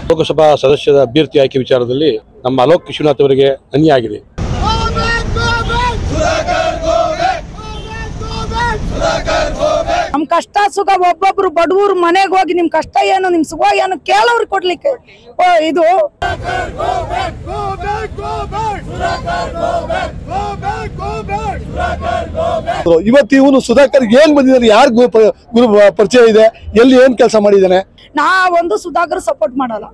ಲೋಕಸಭಾ ಸದಸ್ಯರ ಅಭ್ಯರ್ಥಿ ಆಯ್ಕೆ ವಿಚಾರದಲ್ಲಿ ನಮ್ಮ ಅಲೋಕ್ ವಿಶ್ವನಾಥ್ ಅವರಿಗೆ ಅನ್ಯಾಯ ಆಗಿದೆ ನಮ್ ಕಷ್ಟ ಸುಖ ಒಬ್ಬೊಬ್ರು ಬಡವ್ರ ಮನೆಗೆ ಹೋಗಿ ನಿಮ್ ಕಷ್ಟ ಏನು ನಿಮ್ ಸುಖ ಏನು ಕೇಳೋರು ಕೊಡ್ಲಿಕ್ಕೆ ಓ, ಇದು ಇವತ್ತು ಇವನು ಸುಧಾಕರ್ ಏನ್ ಬಂದಿದ್ದಾನೆ ಯಾರು ಗುರು ಪರಿಚಯ ಇದೆ ಎಲ್ಲಿ ಏನ್ ಕೆಲಸ ಮಾಡಿದ್ದಾನೆ ನಾ ಒಂದು ಸುಧಾಕರ್ ಸಪೋರ್ಟ್ ಮಾಡಲ್ಲ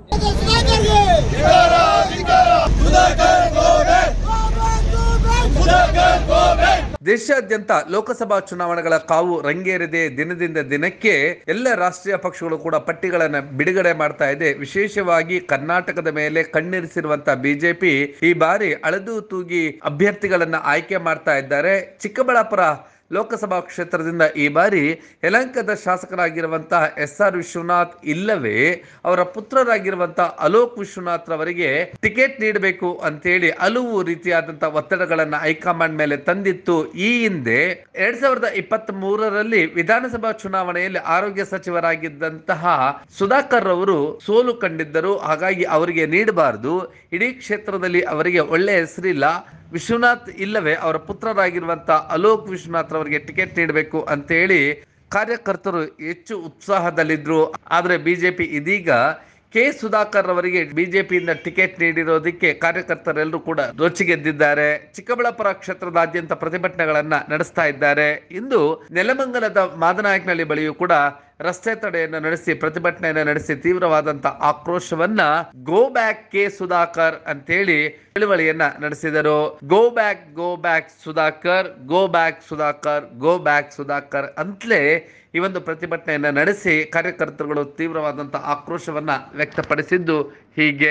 ದೇಶಾದ್ಯಂತ ಲೋಕಸಭಾ ಚುನಾವಣೆಗಳ ಕಾವು ರಂಗೇರಿದೆ ದಿನದಿಂದ ದಿನಕ್ಕೆ ಎಲ್ಲ ರಾಷ್ಟ್ರೀಯ ಪಕ್ಷಗಳು ಕೂಡ ಪಟ್ಟಿಗಳನ್ನ ಬಿಡುಗಡೆ ಮಾಡ್ತಾ ಇದೆ ವಿಶೇಷವಾಗಿ ಕರ್ನಾಟಕದ ಮೇಲೆ ಕಣ್ಣಿರಿಸಿರುವಂತ ಬಿಜೆಪಿ ಈ ಬಾರಿ ಅಳೆದು ತೂಗಿ ಅಭ್ಯರ್ಥಿಗಳನ್ನ ಆಯ್ಕೆ ಮಾಡ್ತಾ ಇದ್ದಾರೆ ಚಿಕ್ಕಬಳ್ಳಾಪುರ ಲೋಕಸಭಾ ಕ್ಷೇತ್ರದಿಂದ ಈ ಬಾರಿ ಯಲಂಕದ ಶಾಸಕರಾಗಿರುವಂತಹ ಎಸ್ ಆರ್ ವಿಶ್ವನಾಥ್ ಇಲ್ಲವೇ ಅವರ ಪುತ್ರರಾಗಿರುವಂತಹ ಅಲೋಕ್ ವಿಶ್ವನಾಥ್ ರವರಿಗೆ ಟಿಕೆಟ್ ನೀಡಬೇಕು ಅಂತೇಳಿ ಹಲವು ರೀತಿಯಾದಂತಹ ಒತ್ತಡಗಳನ್ನ ಹೈಕಮಾಂಡ್ ಮೇಲೆ ತಂದಿತ್ತು ಈ ಹಿಂದೆ ಎರಡ್ ಸಾವಿರದ ಇಪ್ಪತ್ತ್ ಮೂರರಲ್ಲಿ ವಿಧಾನಸಭಾ ಚುನಾವಣೆಯಲ್ಲಿ ಆರೋಗ್ಯ ಸಚಿವರಾಗಿದ್ದಂತಹ ಸುಧಾಕರ್ ಅವರು ಸೋಲು ಕಂಡಿದ್ದರು ಹಾಗಾಗಿ ಅವರಿಗೆ ನೀಡಬಾರದು ಇಡೀ ಕ್ಷೇತ್ರದಲ್ಲಿ ಅವರಿಗೆ ಒಳ್ಳೆ ಹೆಸರಿಲ್ಲ ವಿಶ್ವನಾಥ್ ಇಲ್ಲವೇ ಅವರ ಪುತ್ರರಾಗಿರುವಂತಹ ಅಲೋಕ್ ವಿಶ್ವನಾಥ್ ಅವರಿಗೆ ಟಿಕೆಟ್ ನೀಡಬೇಕು ಅಂತೇಳಿ ಕಾರ್ಯಕರ್ತರು ಹೆಚ್ಚು ಉತ್ಸಾಹದಲ್ಲಿದ್ರು ಆದರೆ ಬಿಜೆಪಿ ಇದೀಗ ಕೆ ಸುಧಾಕರ್ ಅವರಿಗೆ ಬಿಜೆಪಿಯಿಂದ ಟಿಕೆಟ್ ನೀಡಿರೋದಕ್ಕೆ ಕಾರ್ಯಕರ್ತರೆಲ್ಲರೂ ಕೂಡ ರೋಚಿಗೆದ್ದಿದ್ದಾರೆ ಚಿಕ್ಕಬಳ್ಳಾಪುರ ಕ್ಷೇತ್ರದಾದ್ಯಂತ ಪ್ರತಿಭಟನೆಗಳನ್ನ ನಡೆಸ್ತಾ ಇದ್ದಾರೆ ಇಂದು ನೆಲಮಂಗಲದ ಮಾದನಾಯಕನಹಳ್ಳಿ ಬಳಿಯೂ ಕೂಡ ರಸ್ತೆ ತಡೆಯನ್ನು ನಡೆಸಿ ಪ್ರತಿಭಟನೆಯನ್ನು ನಡೆಸಿ ತೀವ್ರವಾದಂತ ಆಕ್ರೋಶವನ್ನ ಗೋ ಬ್ಯಾಕ್ ಕೆ ಸುಧಾಕರ್ ಅಂತೇಳಿ ಚಳುವಳಿಯನ್ನ ನಡೆಸಿದರು go back go back Sudhakar go back Sudhakar go back Sudhakar ಅಂತಲೇ ಈ ಒಂದು ಪ್ರತಿಭಟನೆಯನ್ನ ನಡೆಸಿ ಕಾರ್ಯಕರ್ತರುಗಳು ತೀವ್ರವಾದಂತ ಆಕ್ರೋಶವನ್ನ ವ್ಯಕ್ತಪಡಿಸಿದ್ದು ಹೀಗೆ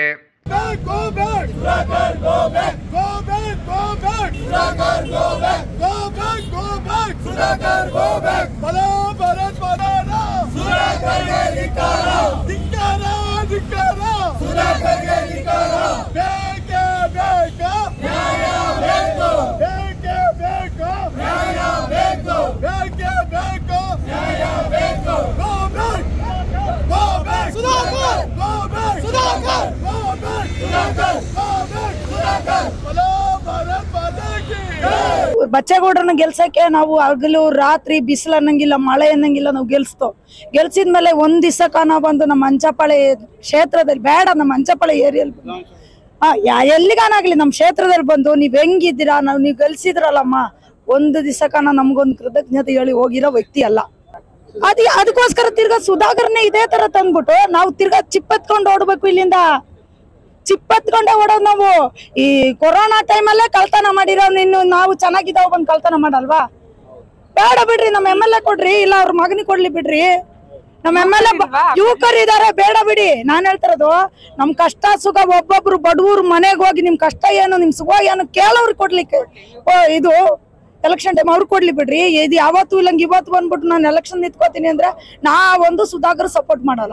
ಬಚ್ಚೇಗೌಡ್ರನ್ನ ಗೆಲ್ಸಕ್ಕೆ ನಾವು ಹಗಲು ರಾತ್ರಿ ಬಿಸಿಲು ಅನ್ನಂಗಿಲ್ಲ ಮಳೆ ಅನ್ನಂಗಿಲ್ಲ ನಾವು ಗೆಲ್ಸ್ತೋ ಗೆಲ್ಸಿದ್ಮೇಲೆ ಒಂದ್ ದಿವಸ ಕಾನ ಬಂದು ನಮ್ಮ ಅಂಚಪಾಳೆ ಕ್ಷೇತ್ರದಲ್ಲಿ ಬೇಡ ನಮ್ಮ ಅಂಚಪಾಳೆ ಏರಿಯಲ್ಲಿ ಹಾ ಯಾ ಎಲ್ಲಿಗಾನಾಗ್ಲಿ ನಮ್ಮ ಕ್ಷೇತ್ರದಲ್ಲಿ ಬಂದು ನೀವ್ ಹೆಂಗಿದ್ದೀರಾ ನಾವು ನೀವು ಗೆಲ್ಸಿದ್ರಲ್ಲಮ್ಮ ಒಂದು ದಿವಸ ಕಾನ ನಮ್ಗೊಂದು ಕೃತಜ್ಞತೆ ಹೇಳಿ ಹೋಗಿರೋ ವ್ಯಕ್ತಿ ಅಲ್ಲ ಅದ್ ಅದಕ್ಕೋಸ್ಕರ ತಿರ್ಗಾ ಸುಧಾಕರ್ನೇ ಇದೇ ತರ ತಂದ್ಬಿಟ್ಟು ನಾವು ತಿರ್ಗಾ ಚಿಪ್ಪತ್ಕೊಂಡು ಓಡ್ಬೇಕು ಇಲ್ಲಿಂದ ಚಿಪ್ಪತ್ಕೊಂಡೆ ಓಡೋದು ನಾವು ಈ ಕೊರೋನಾ ಟೈಮಲ್ಲೇ ಕಳ್ತನ ಮಾಡಿರೋ ಇನ್ನು ನಾವು ಚೆನ್ನಾಗಿದ್ದಾವ ಬಂದು ಕಳ್ತನ ಮಾಡಲ್ವಾ ಬೇಡ ಬಿಡ್ರಿ ನಮ್ಮ ಎಮ್ ಎಲ್ ಎ ಕೊಡ್ರಿ ಇಲ್ಲ ಅವ್ರ ಮಗನಿಗೆ ಕೊಡ್ಲಿ ಬಿಡ್ರಿ ನಮ್ಮ ಎಮ್ ಎಲ್ ಎ ಯುವಕರು ಇದಾರೆ ಬೇಡ ಬಿಡಿ ನಾನ್ ಹೇಳ್ತಿರೋದು ನಮ್ ಕಷ್ಟ ಸುಖ ಒಬ್ಬೊಬ್ರು ಬಡವ್ರ ಮನೆಗೆ ಹೋಗಿ ನಿಮ್ ಕಷ್ಟ ಏನು ನಿಮ್ ಸುಖ ಏನು ಕೇಳೋರು ಕೊಡ್ಲಿಕ್ಕೆ ಓ ಇದು ಎಲೆಕ್ಷನ್ ಟೈಮ್ ಅವ್ರು ಕೊಡ್ಲಿ ಬಿಡ್ರಿ ಇದು ಯಾವತ್ತು ಇಲ್ಲಂಗ್ ಇವತ್ತು ಬಂದ್ಬಿಟ್ಟು ನಾನು ಎಲೆಕ್ಷನ್ ನಿಂತ್ಕೋತೀನಿ ಅಂದ್ರೆ ನಾ ಒಂದು ಸುಧಾಕರ್ ಸಪೋರ್ಟ್ ಮಾಡಲ್ಲ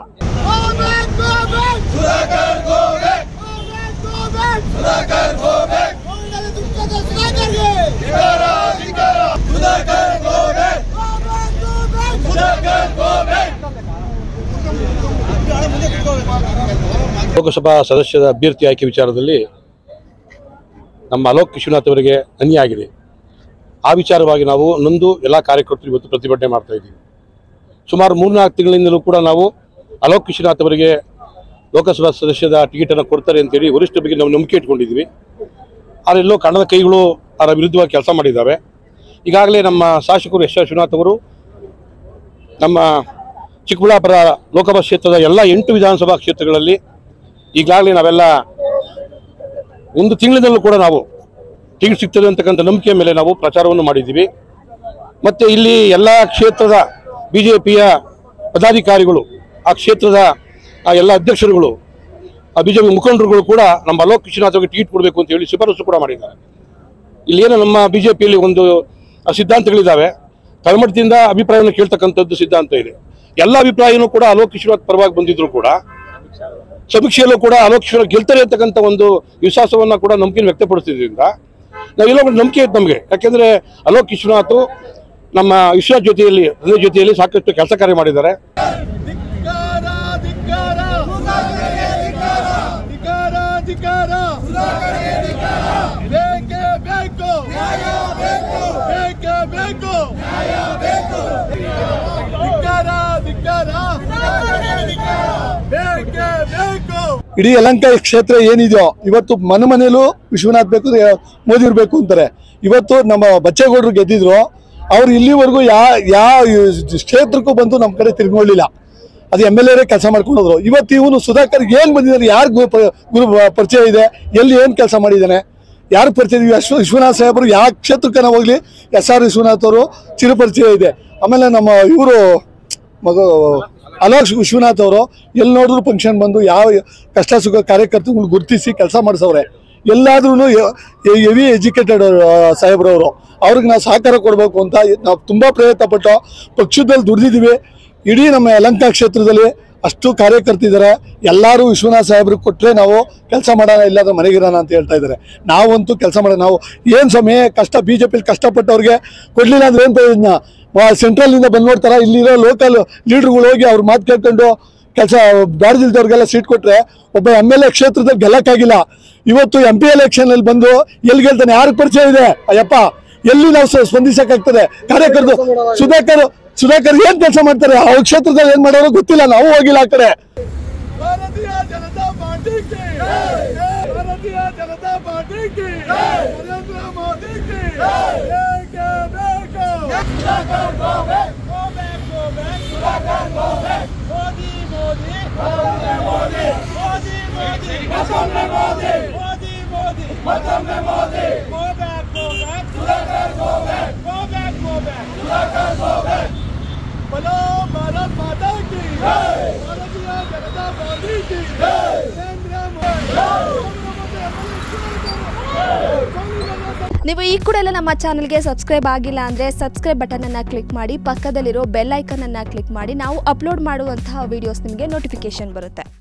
ಲೋಕಸಭಾ ಸದಸ್ಯರ ಅಭ್ಯರ್ಥಿ ಆಯ್ಕೆ ವಿಚಾರದಲ್ಲಿ ನಮ್ಮ ಅಲೋಕ್ ವಿಶ್ವನಾಥ್ ಅವರಿಗೆ ಅನ್ಯಾಯ ಆಗಿದೆ ಆ ವಿಚಾರವಾಗಿ ನಾವು ನೊಂದು ಎಲ್ಲ ಕಾರ್ಯಕರ್ತರು ಇವತ್ತು ಪ್ರತಿಭಟನೆ ಮಾಡ್ತಾ ಇದ್ದೀವಿ ಸುಮಾರು ಮೂರ್ನಾಲ್ಕು ತಿಂಗಳಿಂದಲೂ ಕೂಡ ನಾವು ಅಲೋಕ್ ವಿಶ್ವನಾಥ್ ಅವರಿಗೆ ಲೋಕಸಭಾ ಸದಸ್ಯದ ಟಿಕೆಟನ್ನು ಕೊಡ್ತಾರೆ ಅಂತೇಳಿ ವರಿಷ್ಠ ಬಗ್ಗೆ ನಾವು ನಂಬಿಕೆ ಇಟ್ಕೊಂಡಿದ್ವಿ ಆದರೆ ಎಲ್ಲೋ ಕನ್ನಡ ಕೈಗಳು ಅದರ ವಿರುದ್ಧವಾಗಿ ಕೆಲಸ ಮಾಡಿದ್ದಾವೆ ಈಗಾಗಲೇ ನಮ್ಮ ಶಾಸಕರು ಎಸ್ ವಿಶ್ವನಾಥ್ ಅವರು ನಮ್ಮ ಚಿಕ್ಕಬಳ್ಳಾಪುರ ಲೋಕಸಭಾ ಕ್ಷೇತ್ರದ ಎಲ್ಲ ಎಂಟು ವಿಧಾನಸಭಾ ಕ್ಷೇತ್ರಗಳಲ್ಲಿ ಈಗಾಗಲೇ ನಾವೆಲ್ಲ ಒಂದು ತಿಂಗಳಿನಲ್ಲೂ ಕೂಡ ನಾವು ಟಿಕೆಟ್ ಸಿಗ್ತದೆ ಅಂತಕ್ಕಂಥ ನಂಬಿಕೆ ಮೇಲೆ ನಾವು ಪ್ರಚಾರವನ್ನು ಮಾಡಿದ್ದೀವಿ ಮತ್ತು ಇಲ್ಲಿ ಎಲ್ಲ ಕ್ಷೇತ್ರದ ಬಿ ಜೆ ಪಿಯ ಪದಾಧಿಕಾರಿಗಳು ಆ ಕ್ಷೇತ್ರದ ಆ ಎಲ್ಲ ಅಧ್ಯಕ್ಷರುಗಳು ಆ ಬಿ ಜೆ ಪಿ ಮುಖಂಡರುಗಳು ಕೂಡ ನಮ್ಮ ಅಲೋಕ್ ವಿಶ್ವನಾಥ್ ಅವರಿಗೆ ಟಿಕೆಟ್ ಕೊಡಬೇಕು ಅಂತ ಹೇಳಿ ಶಿಫಾರಸು ಕೂಡ ಮಾಡಿದ್ದಾರೆ ಇಲ್ಲೇನು ನಮ್ಮ ಬಿ ಜೆ ಪಿಯಲ್ಲಿ ಒಂದು ಆ ಸಿದ್ಧಾಂತಗಳಿದ್ದಾವೆ ತಳಮಟ್ಟದಿಂದ ಅಭಿಪ್ರಾಯವನ್ನು ಕೇಳ್ತಕ್ಕಂಥದ್ದು ಸಿದ್ಧಾಂತ ಇದೆ ಎಲ್ಲ ಅಭಿಪ್ರಾಯನೂ ಕೂಡ ಅಲೋಕ್ ವಿಶ್ವನಾಥ್ ಪರವಾಗಿ ಬಂದಿದ್ರು ಕೂಡ ಸಮೀಕ್ಷೆಯಲ್ಲೂ ಕೂಡ ಅಲೋಕ್ ವಿಶ್ವನಾಥ್ ಗೆಲ್ತಾರೆ ಅಂತಕ್ಕಂಥ ಒಂದು ವಿಶ್ವಾಸವನ್ನ ಕೂಡ ನಂಬಿಕೆ ವ್ಯಕ್ತಪಡಿಸಿದ್ರಿಂದ ನಾವೆಲ್ಲ ಒಂದು ನಂಬಿಕೆ ಇತ್ತು ನಮಗೆ ಯಾಕೆಂದ್ರೆ ಅಲೋಕ್ ವಿಶ್ವನಾಥ್ ನಮ್ಮ ವಿಶ್ವನಾಥ್ ಜೊತೆಯಲ್ಲಿ ಹೃದಯ ಜೊತೆಯಲ್ಲಿ ಸಾಕಷ್ಟು ಕೆಲಸ ಕಾರ್ಯ ಮಾಡಿದ್ದಾರೆ ಧಿಕ್ಕಾರ ಧಿಕ್ಕಾರ ಧಿಕ್ಕಾರ ಬೇಕೇ ಬೇಕು ಬೇಕೇ ಬೇಕು ಧಿಕ್ಕಾರ ಧಿಕ್ಕಾರ ಬೇಕೇ ಬೇಕು ಇಡೀ ಯಲಂಕ ಕ್ಷೇತ್ರ ಏನಿದೆಯೋ ಇವತ್ತು ಮನೆ ಮನೇಲೂ ವಿಶ್ವನಾಥ್ ಬೇಕು ಮೋದಿ ಇರಬೇಕು ಅಂತಾರೆ ಇವತ್ತು ನಮ್ಮ ಬಚ್ಚೇಗೌಡರು ಗೆದ್ದಿದ್ರು ಅವ್ರು ಇಲ್ಲಿವರೆಗೂ ಯಾ ಯಾವ ಕ್ಷೇತ್ರಕ್ಕೂ ಬಂದು ನಮ್ಮ ಕಡೆ ತಿರ್ಗೊಳ್ಳಿಲ್ಲ ಅದು ಎಮ್ ಎಲ್ ಎರೇ ಕೆಲಸ ಮಾಡ್ಕೊಂಡೋದ್ರು ಇವತ್ತು ಇವನು ಸುಧಾಕರ್ ಏನ್ ಬಂದಿದ್ದಾನೆ ಯಾರು ಗುರು ಪ- ಗುರು ಪರಿಚಯ ಇದೆ ಎಲ್ಲಿ ಏನ್ ಕೆಲಸ ಮಾಡಿದ್ದಾನೆ ಯಾರು ಪರಿಚಯ ಇದೆ? ವಿಶ್ವ ವಿಶ್ವನಾಥ್ ಸಾಹೇಬರು ಯಾವ ಕ್ಷೇತ್ರಕ್ಕೆ ನಾವು ಹೋಗ್ಲಿ ಎಸ್ ಆರ್ ವಿಶ್ವನಾಥ್ ಅವರು ಚಿರು ಪರಿಚಯ ಇದೆ ಆಮೇಲೆ ನಮ್ಮ ಇವರು ಮಗ ಅಲೋಕ್ ವಿಶ್ವನಾಥ್ ಅವರು ಎಲ್ಲಿ ನೋಡಿದ್ರು ಫಂಕ್ಷನ್ ಬಂದು ಯಾವ ಕಷ್ಟ ಸುಖ ಕಾರ್ಯಕರ್ತರುಗಳು ಗುರುತಿಸಿ ಕೆಲಸ ಮಾಡಿಸವ್ರೆ ಎಲ್ಲಾದ್ರೂ ಹೆವಿ ಎಜುಕೇಟೆಡ್ ಸಾಹೇಬ್ರವರು ಅವ್ರಿಗೆ ನಾವು ಸಹಕಾರ ಕೊಡಬೇಕು ಅಂತ ನಾವು ತುಂಬ ಪ್ರಯತ್ನ ಪಟ್ಟು ಪಕ್ಷದಲ್ಲಿ ದುಡಿದಿದ್ದೀವಿ ಇಡೀ ನಮ್ಮ ಯಲಂಕ ಕ್ಷೇತ್ರದಲ್ಲಿ ಅಷ್ಟು ಕಾರ್ಯಕರ್ತಿದ್ದಾರೆ ಎಲ್ಲರೂ ವಿಶ್ವನಾಥ್ ಸಾಹೇಬ್ರಿಗೆ ಕೊಟ್ಟರೆ ನಾವು ಕೆಲಸ ಮಾಡೋಣ ಇಲ್ಲಾಂದ್ರೆ ಮನೆಗಿರೋಣ ಅಂತ ಹೇಳ್ತಾ ಇದ್ದಾರೆ ನಾವಂತೂ ಕೆಲಸ ಮಾಡೋಣ ನಾವು ಏನು ಸಮಯ ಕಷ್ಟ ಬಿ ಜೆ ಪಿಲಿ ಕಷ್ಟಪಟ್ಟವ್ರಿಗೆ ಕೊಡಲಿಲ್ಲ ಅಂದ್ರೆ ಏನು ಪ್ರಯೋಜನ ಸೆಂಟ್ರಲಿಂದ ಬಂದು ನೋಡ್ತಾರ ಇಲ್ಲಿರೋ ಲೋಕಲ್ ಲೀಡರ್ಗಳು ಹೋಗಿ ಅವ್ರ ಮಾತು ಕೇಳ್ಕೊಂಡು ಕೆಲಸ ಬ್ಯಾಡ್ದಿಲ್ದವ್ರಿಗೆಲ್ಲ ಸೀಟ್ ಕೊಟ್ರೆ ಒಬ್ಬ ಎಮ್ ಎಲ್ ಎ ಕ್ಷೇತ್ರದಲ್ಲಿ ಗೆಲ್ಲಕ್ಕಾಗಿಲ್ಲ ಇವತ್ತು ಎಂ ಪಿ ಎಲೆಕ್ಷನ್ ಅಲ್ಲಿ ಬಂದು ಎಲ್ಲಿ ಗೆಲ್ತಾನೆ ಯಾರು ಪರಿಚಯ ಇದೆ ಅಯ್ಯಪ್ಪ ಎಲ್ಲಿ ನಾವು ಸ- ಸ್ಪಂದಿಸಕ್ಕಾಗ್ತದೆ ಕಾರ್ಯಕರ್ತರು ಸುಧಾಕರ್ ಸುಧಾಕರ್ ಏನ್ ಕೆಲಸ ಮಾಡ್ತಾರೆ ಅವ್ರ ಕ್ಷೇತ್ರದಲ್ಲಿ ಏನ್ ಮಾಡೋರು ಗೊತ್ತಿಲ್ಲ ನಾವು ಹೋಗಿಲ್ಲ ಆ ಕಡೆ ಭಾರತೀಯ ಜನತಾ ಪಾರ್ಟಿ ಭಾರತೀಯ ಜನತಾ ಪಾರ್ಟಿ ನರೇಂದ್ರ ಮೋದಿ बोलो भारत माता की भारतीय जनता पार्टी की नरेंद्र ನೀವು ಈ ಕೂಡ ಎಲ್ಲ ನಮ್ಮ ಚಾನಲ್ಗೆ ಸಬ್ಸ್ಕ್ರೈಬ್ ಆಗಿಲ್ಲ ಅಂದರೆ ಸಬ್ಸ್ಕ್ರೈಬ್ ಬಟನನ್ನು ಕ್ಲಿಕ್ ಮಾಡಿ ಪಕ್ಕದಲ್ಲಿರೋ ಬೆಲ್ ಐಕನನ್ನು ಕ್ಲಿಕ್ ಮಾಡಿ ನಾವು ಅಪ್ಲೋಡ್ ಮಾಡುವಂತಹ ವೀಡಿಯೋಸ್ ನಿಮಗೆ ನೋಟಿಫಿಕೇಶನ್ ಬರುತ್ತೆ